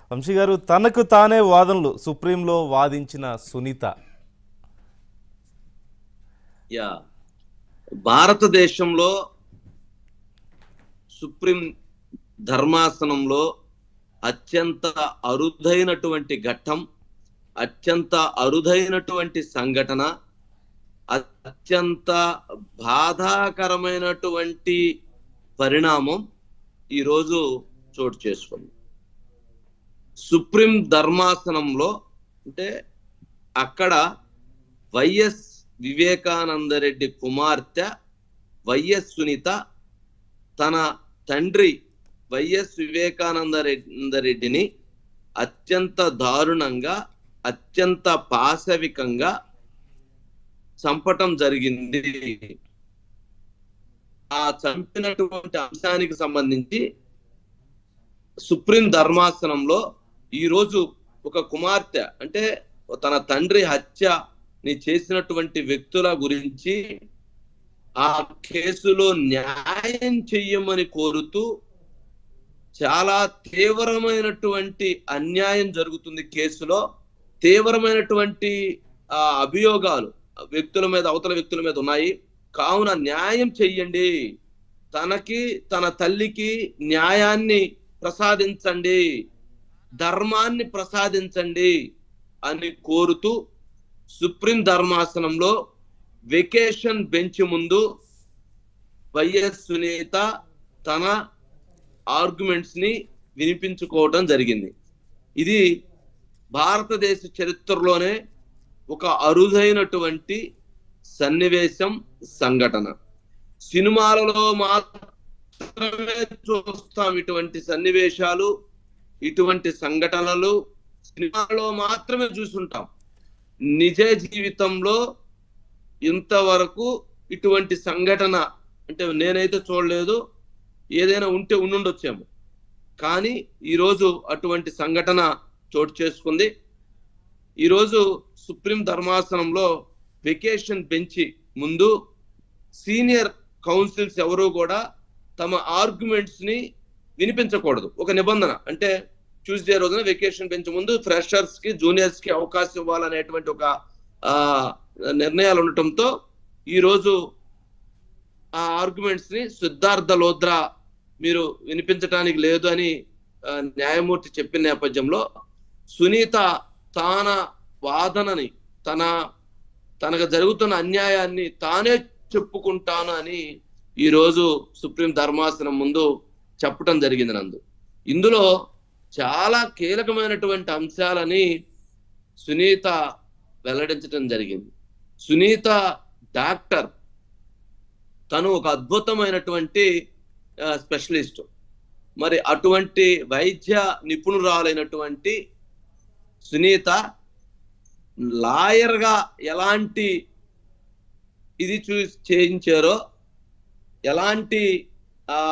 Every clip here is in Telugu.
వంశీ గారు తనకు తానే వాదనలు సుప్రీంలో వాదించిన సునీత యా భారతదేశంలో సుప్రీం ధర్మాసనంలో అత్యంత అరుదైనటువంటి ఘట్టం అత్యంత అరుదైనటువంటి సంఘటన అత్యంత బాధాకరమైనటువంటి పరిణామం ఈరోజు చోటు చేసుకుంది సుప్రీం ధర్మాసనంలో అంటే అక్కడ వైఎస్ వివేకానందరెడ్డి కుమార్తె వైఎస్ సునీత తన తండ్రి వైఎస్ వివేకానందరెడ్డిని అత్యంత దారుణంగా అత్యంత పాశవికంగా చంపటం జరిగింది ఆ చంపినటువంటి అంశానికి సంబంధించి సుప్రీం ధర్మాసనంలో ఈ రోజు ఒక కుమార్తె అంటే తన తండ్రి హత్యని చేసినటువంటి వ్యక్తుల గురించి ఆ కేసులో న్యాయం చెయ్యమని కోరుతూ చాలా తీవ్రమైనటువంటి అన్యాయం జరుగుతుంది కేసులో తీవ్రమైనటువంటి ఆ అభియోగాలు వ్యక్తుల మీద అవతల వ్యక్తుల మీద ఉన్నాయి కావున న్యాయం చెయ్యండి తనకి తన తల్లికి న్యాయాన్ని ప్రసాదించండి ధర్మాన్ని ప్రసాదించండి అని కోరుతూ సుప్రీం ధర్మాసనంలో వెకేషన్ బెంచ్ ముందు వైఎస్ సునీత తన ఆర్గ్యుమెంట్స్ ని వినిపించుకోవడం జరిగింది ఇది భారతదేశ చరిత్రలోనే ఒక అరుదైనటువంటి సన్నివేశం సంఘటన సినిమాలలో మాత్రమే చూస్తాం ఇటువంటి సన్నివేశాలు ఇటువంటి సంఘటనలు సినిమాలో మాత్రమే చూసుంటాం నిజ జీవితంలో ఇంతవరకు ఇటువంటి సంఘటన అంటే నేనైతే చూడలేదు ఏదైనా ఉంటే ఉండుండొచ్చేమో కానీ ఈరోజు అటువంటి సంఘటన చోటు చేసుకుంది ఈరోజు సుప్రీం ధర్మాసనంలో వెకేషన్ బెంచి ముందు సీనియర్ కౌన్సిల్స్ ఎవరు కూడా తమ ఆర్గ్యుమెంట్స్ ని వినిపించకూడదు ఒక నిబంధన అంటే ట్యూస్డే రోజున వెకేషన్ బెంచ్ ముందు ఫ్రెషర్స్ కి జూనియర్స్ కి అవకాశం ఇవ్వాలనేటువంటి ఒక ఆ నిర్ణయాలు ఉండటంతో ఈ రోజు ఆ ఆర్గ్యుమెంట్స్ ని సిద్ధార్థ లోద్రా మీరు వినిపించడానికి లేదు అని ఆ, న్యాయమూర్తి చెప్పిన నేపథ్యంలో సునీత తాన వాదనని తన తనకు జరుగుతున్న అన్యాయాన్ని తానే చెప్పుకుంటాను అని ఈ రోజు సుప్రీం ధర్మాసనం ముందు చెప్పటం జరిగింది నందు ఇందులో చాలా కీలకమైనటువంటి అంశాలని సునీత వెల్లడించడం జరిగింది సునీత డాక్టర్ తను ఒక అద్భుతమైనటువంటి స్పెషలిస్ట్ మరి అటువంటి వైద్య నిపుణురాలైనటువంటి సునీత లాయర్గా ఎలాంటి ఇది చూ చేయించారో ఎలాంటి ఆ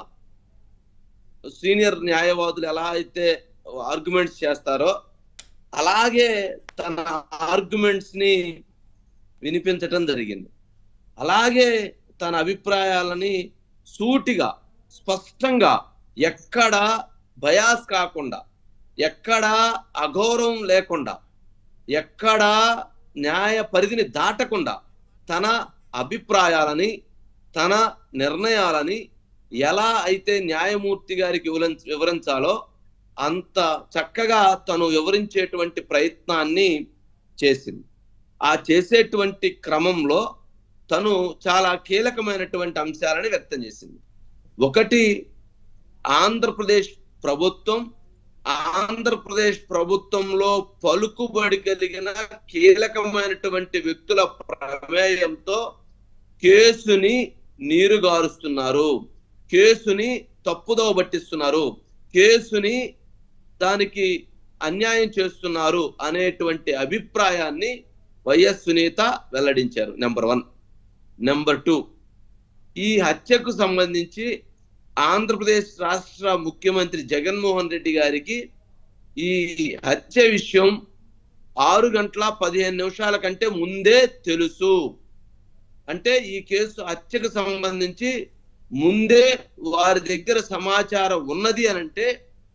సీనియర్ న్యాయవాదులు ఎలా అయితే ఆర్గ్యుమెంట్స్ చేస్తారో అలాగే తన ఆర్గ్యుమెంట్స్ ని వినిపించటం జరిగింది అలాగే తన అభిప్రాయాలని సూటిగా స్పష్టంగా ఎక్కడ బయాస్ కాకుండా ఎక్కడ అఘోరం లేకుండా ఎక్కడ న్యాయ పరిధిని దాటకుండా తన అభిప్రాయాలని తన నిర్ణయాలని ఎలా అయితే న్యాయమూర్తి గారికి వివరించ వివరించాలో అంత చక్కగా తను వివరించేటువంటి ప్రయత్నాన్ని చేసింది ఆ చేసేటువంటి క్రమంలో తను చాలా కీలకమైనటువంటి అంశాలని వ్యక్తం చేసింది ఒకటి ఆంధ్రప్రదేశ్ ప్రభుత్వం ఆంధ్రప్రదేశ్ ప్రభుత్వంలో పలుకుబడి కలిగిన కీలకమైనటువంటి వ్యక్తుల ప్రమేయంతో కేసుని నీరుగారుస్తున్నారు కేసుని తప్పుదోవ పట్టిస్తున్నారు కేసుని దానికి అన్యాయం చేస్తున్నారు అనేటువంటి అభిప్రాయాన్ని వైఎస్ సునీత వెల్లడించారు నెంబర్ వన్ నెంబర్ టూ ఈ హత్యకు సంబంధించి ఆంధ్రప్రదేశ్ రాష్ట్ర ముఖ్యమంత్రి జగన్మోహన్ రెడ్డి గారికి ఈ హత్య విషయం ఆరు గంటల పదిహేను నిమిషాల కంటే ముందే తెలుసు అంటే ఈ కేసు హత్యకు సంబంధించి ముందే వారి దగ్గర సమాచారం ఉన్నది అని అంటే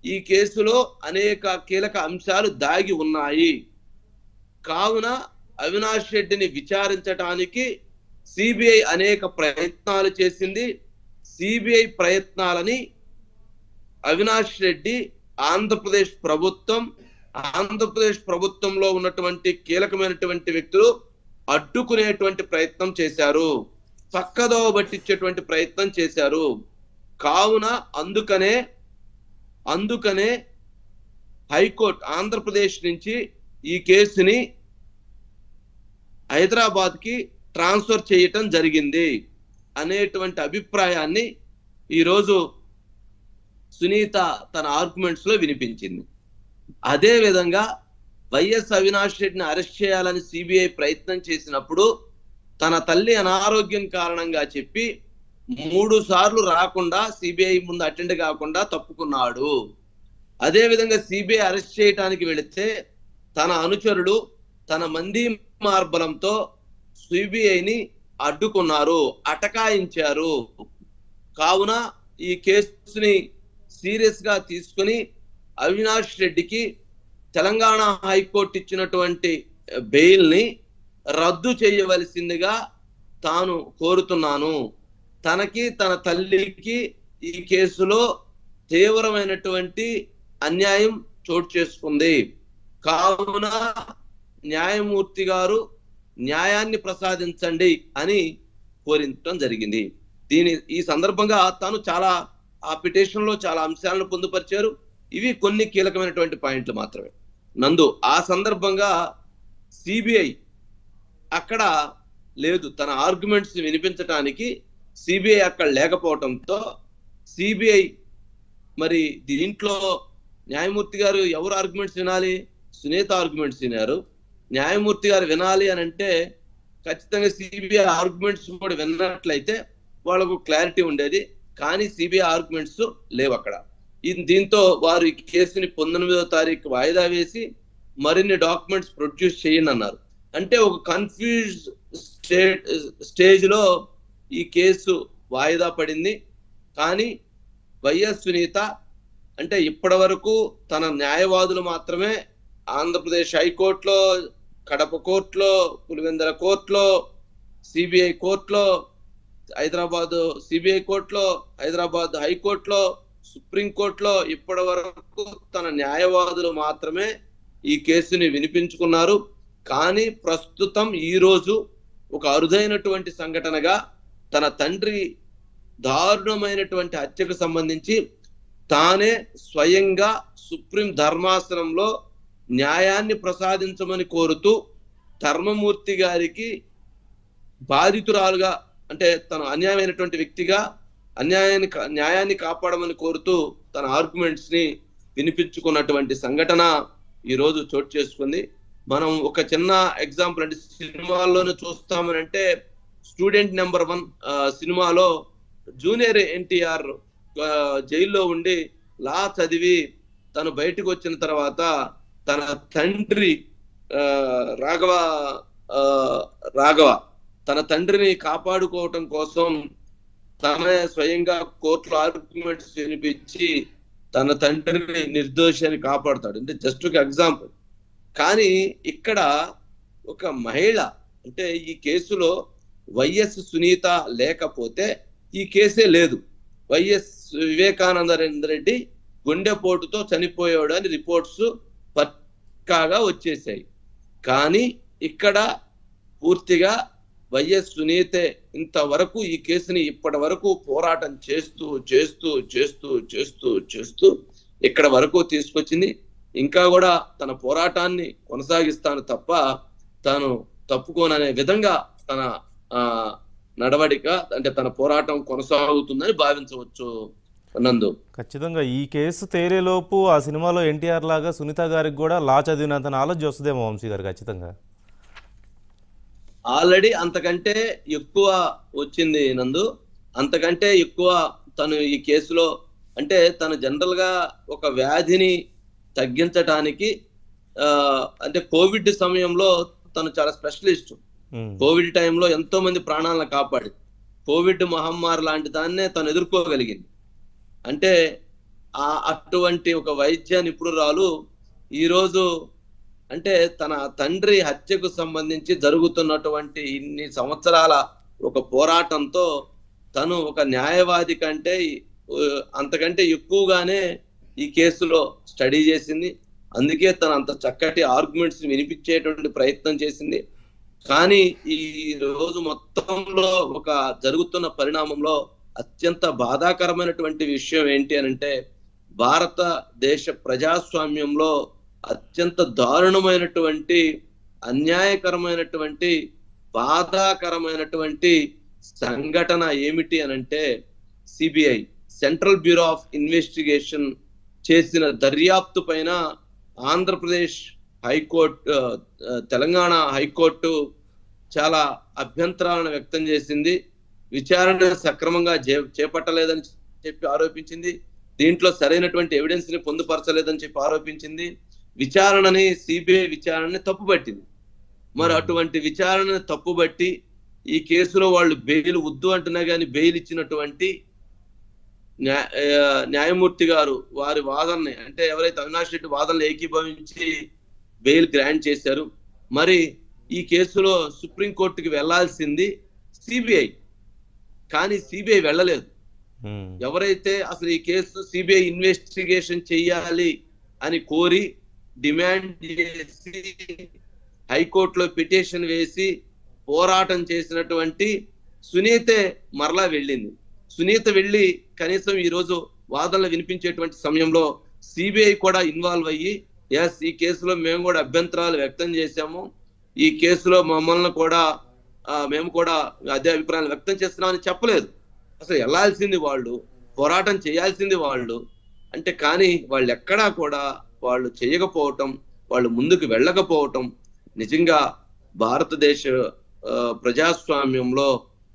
ఈ కేసులో అనేక కీలక అంశాలు దాగి ఉన్నాయి కావున అవినాష్ రెడ్డిని విచారించడానికి సిబిఐ అనేక ప్రయత్నాలు చేసింది సిబిఐ ప్రయత్నాలని అవినాష్ రెడ్డి ఆంధ్రప్రదేశ్ ప్రభుత్వం ఆంధ్రప్రదేశ్ ప్రభుత్వంలో ఉన్నటువంటి కీలకమైనటువంటి వ్యక్తులు అడ్డుకునేటువంటి ప్రయత్నం చేశారు పక్కదోవ పట్టించేటువంటి ప్రయత్నం చేశారు కావున అందుకనే అందుకనే హైకోర్టు ఆంధ్రప్రదేశ్ నుంచి ఈ కేసుని హైదరాబాద్ కి ట్రాన్స్ఫర్ చేయటం జరిగింది అనేటువంటి అభిప్రాయాన్ని ఈరోజు సునీత తన ఆర్గ్యుమెంట్స్ లో వినిపించింది అదే విధంగా వైఎస్ అవినాష్ రెడ్డిని అరెస్ట్ చేయాలని సిబిఐ ప్రయత్నం చేసినప్పుడు తన తల్లి అనారోగ్యం కారణంగా చెప్పి మూడు సార్లు రాకుండా సిబిఐ ముందు అటెండ్ కాకుండా తప్పుకున్నాడు అదే విధంగా సిబిఐ అరెస్ట్ చేయడానికి వెళితే తన అనుచరుడు తన మంది మార్బలంతో సిబిఐని అడ్డుకున్నారు అటకాయించారు కావున ఈ కేసుని సీరియస్ గా తీసుకుని అవినాష్ రెడ్డికి తెలంగాణ హైకోర్టు ఇచ్చినటువంటి బెయిల్ ని రద్దు చేయవలసిందిగా తాను కోరుతున్నాను తనకి తన తల్లికి ఈ కేసులో తీవ్రమైనటువంటి అన్యాయం చోటు చేసుకుంది కావున న్యాయమూర్తి గారు న్యాయాన్ని ప్రసాదించండి అని కోరించడం జరిగింది దీని ఈ సందర్భంగా తాను చాలా ఆ పిటిషన్ లో చాలా అంశాలను పొందుపరిచారు ఇవి కొన్ని కీలకమైనటువంటి పాయింట్లు మాత్రమే నందు ఆ సందర్భంగా సిబిఐ అక్కడ లేదు తన ఆర్గ్యుమెంట్స్ వినిపించడానికి సిబిఐ అక్కడ లేకపోవడంతో సిబిఐ మరి దీంట్లో న్యాయమూర్తి గారు ఎవరు ఆర్గ్యుమెంట్స్ వినాలి సునీత ఆర్గ్యుమెంట్స్ వినారు న్యాయమూర్తి గారు వినాలి అని అంటే ఖచ్చితంగా సిబిఐ ఆర్గ్యుమెంట్స్ కూడా విన్నట్లయితే వాళ్ళకు క్లారిటీ ఉండేది కానీ సిబిఐ ఆర్గ్యుమెంట్స్ లేవు అక్కడ ఈ- దీంతో వారు ఈ కేసుని పంతొమ్మిదో తారీఖు వాయిదా వేసి మరిన్ని డాక్యుమెంట్స్ ప్రొడ్యూస్ చేయండి అన్నారు అంటే ఒక కన్ఫ్యూజ్ స్టేట్ స్టేజ్ లో ఈ కేసు వాయిదా పడింది కానీ వైఎస్ సునీత అంటే ఇప్పటి వరకు తన న్యాయవాదులు మాత్రమే ఆంధ్రప్రదేశ్ హైకోర్టులో కడప కోర్టులో పులివెందల కోర్టులో సిబిఐ కోర్టులో హైదరాబాద్ సిబిఐ కోర్టులో హైదరాబాద్ హైకోర్టులో సుప్రీం కోర్టులో ఇప్పటి వరకు తన న్యాయవాదులు మాత్రమే ఈ కేసుని వినిపించుకున్నారు కానీ ప్రస్తుతం ఈ రోజు ఒక అరుదైనటువంటి సంఘటనగా తన తండ్రి దారుణమైనటువంటి హత్యకు సంబంధించి తానే స్వయంగా సుప్రీం ధర్మాసనంలో న్యాయాన్ని ప్రసాదించమని కోరుతూ ధర్మమూర్తి గారికి బాధితురాలుగా అంటే తను అన్యాయమైనటువంటి వ్యక్తిగా అన్యాయాన్ని కా- న్యాయాన్ని కాపాడమని కోరుతూ తన ఆర్గ్యుమెంట్స్ ని వినిపించుకున్నటువంటి సంఘటన ఈ రోజు చోటు చేసుకుంది మనం ఒక చిన్న ఎగ్జాంపుల్ అంటే సినిమాల్లోనే చూస్తామని అంటే స్టూడెంట్ నెంబర్ వన్ సినిమాలో జూనియర్ ఎన్టీఆర్ జైల్లో ఉండి లా చదివి తను బయటకు వచ్చిన తర్వాత తన తండ్రి ఆ, రాఘవ ఆ, రాఘవ తన తండ్రిని కాపాడుకోవటం కోసం తనే స్వయంగా కోర్టులో ఆర్గ్యుమెంట్స్ వినిపించి తన తండ్రిని నిర్దోషి అని కాపాడుతాడు అంటే జస్ట్ ఒక ఎగ్జాంపుల్ కానీ ఇక్కడ ఒక మహిళ అంటే ఈ కేసులో వైఎస్ సునీత లేకపోతే ఈ కేసే లేదు వైఎస్ వివేకానంద రెడ్డి గుండెపోటుతో చనిపోయాడు అని రిపోర్ట్స్ పక్కాగా వచ్చేసాయి కానీ ఇక్కడ పూర్తిగా వైఎస్ సునీతే ఇంతవరకు ఈ కేసుని ఇప్పటి వరకు పోరాటం చేస్తూ చేస్తూ చేస్తూ చేస్తూ చేస్తూ ఇక్కడ వరకు తీసుకొచ్చింది ఇంకా కూడా తన పోరాటాన్ని కొనసాగిస్తాను తప్ప తాను తప్పుకోననే విధంగా తన ఆ నడవడిక అంటే తన పోరాటం కొనసాగుతుందని భావించవచ్చు నందు ఖచ్చితంగా ఈ కేసు తేరేలోపు ఆ సినిమాలో ఎన్టీఆర్ లాగా సునీత గారికి కూడా లా చదివినంత నాలెడ్జ్ వస్తుందేమో వంశీ గారు ఖచ్చితంగా ఆల్రెడీ అంతకంటే ఎక్కువ వచ్చింది నందు అంతకంటే ఎక్కువ తను ఈ కేసులో అంటే తను జనరల్ గా ఒక వ్యాధిని తగ్గించటానికి ఆ అంటే కోవిడ్ సమయంలో తను చాలా స్పెషలిస్ట్ ఉమ్, కోవిడ్ టైంలో ఎంతో మంది ప్రాణాలను కాపాడి కోవిడ్ మహమ్మారి లాంటి దాన్నే తను ఎదుర్కోగలిగింది అంటే ఆ అటువంటి ఒక వైద్య నిపుణురాలు ఈరోజు అంటే తన తండ్రి హత్యకు సంబంధించి జరుగుతున్నటువంటి ఇన్ని సంవత్సరాల ఒక పోరాటంతో తను ఒక న్యాయవాది కంటే ఉ, అంతకంటే ఎక్కువగానే ఈ కేసులో స్టడీ చేసింది అందుకే తను అంత చక్కటి ఆర్గ్యుమెంట్స్ వినిపించేటువంటి ప్రయత్నం చేసింది కానీ ఈ రోజు మొత్తంలో ఒక జరుగుతున్న పరిణామంలో అత్యంత బాధాకరమైనటువంటి విషయం ఏంటి అని అంటే భారతదేశ ప్రజాస్వామ్యంలో అత్యంత దారుణమైనటువంటి అన్యాయకరమైనటువంటి బాధాకరమైనటువంటి సంఘటన ఏమిటి అని అంటే CBI central bureau of investigation చేసిన దర్యాప్తు పైన ఆంధ్రప్రదేశ్ హైకోర్టు ఆ, ఆ, తెలంగాణ హైకోర్టు చాలా అభ్యంతరాలను వ్యక్తం చేసింది విచారణ సక్రమంగా చే- చేపట్టలేదని చెప్పి ఆరోపించింది దీంట్లో సరైనటువంటి ఎవిడెన్స్ ని పొందుపరచలేదని చెప్పి ఆరోపించింది విచారణని సిబిఐ విచారణని తప్పుపట్టింది మరి అటువంటి విచారణని తప్పుబట్టి ఈ కేసులో వాళ్ళు బెయిల్ వద్దు అంటున్నా కానీ బెయిల్ ఇచ్చినటువంటి న్యా- ఆ, న్యాయమూర్తి గారు వారి వాదనని అంటే ఎవరైతే అవినాష్ రెడ్డి వాదనలు ఏకీభవించి బెయిల్ గ్రాంట్ చేశారు మరి ఈ కేసులో సుప్రీంకోర్టుకి వెళ్లాల్సింది సిబిఐ కానీ సిబిఐ వెళ్ళలేదు ఉమ్, ఎవరైతే అసలు ఈ కేసు సిబిఐ ఇన్వెస్టిగేషన్ చెయ్యాలి అని కోరి డిమాండ్ చేసి హైకోర్టులో పిటిషన్ వేసి పోరాటం చేసినటువంటి సునీతే మరలా వెళ్ళింది సునీత వెళ్ళి కనీసం ఈ రోజు వాదనలు వినిపించేటువంటి సమయంలో సిబిఐ కూడా ఇన్వాల్వ్ అయ్యి ఎస్ ఈ కేసులో మేము కూడా అభ్యంతరాలు వ్యక్తం చేశాము ఈ కేసులో మమ్మల్ని కూడా ఆ, మేము కూడా అదే అభిప్రాయాలు వ్యక్తం చేస్తున్నామని చెప్పలేదు అసలు వెళ్ళాల్సింది వాళ్ళు పోరాటం చేయాల్సింది వాళ్ళు అంటే కానీ వాళ్ళు ఎక్కడా కూడా వాళ్ళు చేయకపోవటం వాళ్ళు ముందుకు వెళ్ళకపోవటం నిజంగా భారతదేశ ఆ, ప్రజాస్వామ్యంలో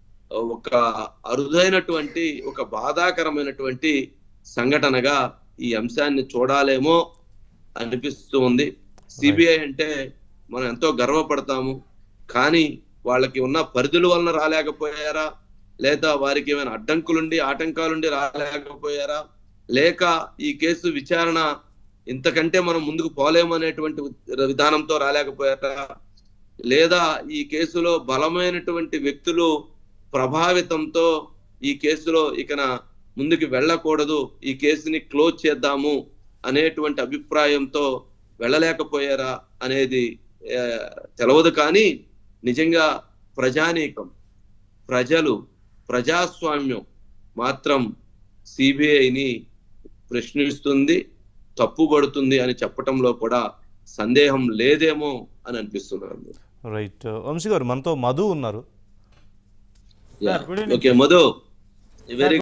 ఒక అరుదైనటువంటి ఒక బాధాకరమైనటువంటి సంఘటనగా ఈ అంశాన్ని చూడాలేమో అనిపిస్తూ ఉంది సిబిఐ అంటే మనం ఎంతో గర్వపడతాము కానీ వాళ్ళకి ఉన్న పరిధుల వలన రాలేకపోయారా లేదా వారికి ఏమైనా అడ్డంకులుండి ఆటంకాలుండి రాలేకపోయారా లేక ఈ కేసు విచారణ ఇంతకంటే మనం ముందుకు పోలేము అనేటువంటి విధానంతో రాలేకపోయారా లేదా ఈ కేసులో బలమైనటువంటి వ్యక్తులు ప్రభావితంతో ఈ కేసులో ఇకన ముందుకు వెళ్ళకూడదు ఈ కేసుని క్లోజ్ చేద్దాము అనేటువంటి అభిప్రాయంతో వెళ్ళలేకపోయారా అనేది ఆ, తెలవదు కానీ నిజంగా ప్రజానీకం ప్రజలు ప్రజాస్వామ్యం మాత్రం సిబిఐని ప్రశ్నిస్తుంది తప్పుపడుతుంది అని చెప్పటంలో కూడా సందేహం లేదేమో అని అనిపిస్తున్నారు రైట్ వంశీ గారు మనతో మధు ఉన్నారు Yeah. Good evening. Okay Madhu very